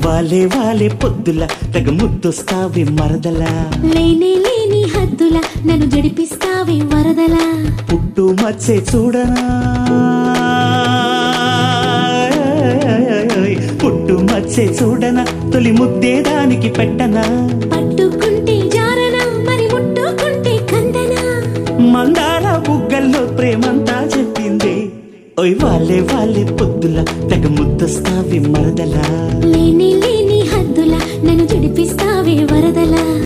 వాలే వాలే పొద్దుల తెగ ముద్దొస్తావి మరదలా లేనే లేని హద్దుల నన్ను జడిపిస్తావే వరదలా పుట్టు మచ్చే చూడనా పుట్టు మచ్చే చూడనా తొలి ముద్దే దానికి పెట్టనా పట్టుకుంటే జారనా మరి ముట్టుకుంటే కందనా మందార బుగ్గల్లో ప్రేమంతా చెప్పింది ఓయ్ వాలే వాలే పొద్దుల తెగ ముద్దొస్తావి మరదలా లేని లేని హద్దుల నన్ను జడిపిస్తావే వరదలా